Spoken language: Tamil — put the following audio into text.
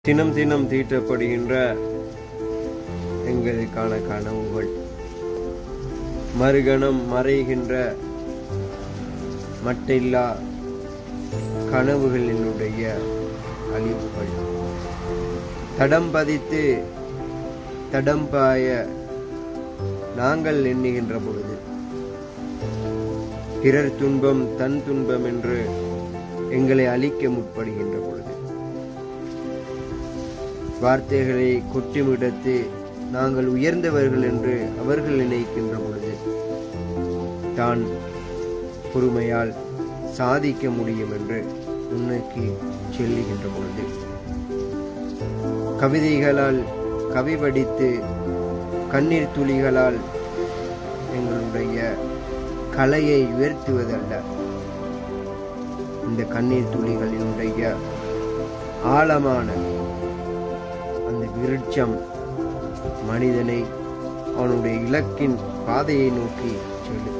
தினம் தினம் தீட்டப்படுகின்ற எங்களுக்கான கனவுகள் மறுகணம் மறைகின்ற மட்டில்லா கனவுகளினுடைய அழிவுகள் தடம் பதித்து தடம் பாய நாங்கள் எண்ணுகின்ற பொழுது பிறர் துன்பம் தன் துன்பம் என்று எங்களை அழிக்க முற்படுகின்ற பொழுது வார்த்தைகளை கொட்டிமிடத்து நாங்கள் உயர்ந்தவர்கள் என்று அவர்கள் நினைக்கின்ற பொழுது தான் பொறுமையால் சாதிக்க முடியும் என்று முன்னோக்கி செல்லுகின்ற பொழுது கவிதைகளால் கவி வடித்து கண்ணீர் துளிகளால் எங்களுடைய கலையை உயர்த்துவதல்ல இந்த கண்ணீர் துளிகளினுடைய ஆழமான அந்த விருட்சம் மனிதனை அவனுடைய இலக்கின் பாதையை நோக்கி செலுத்தும்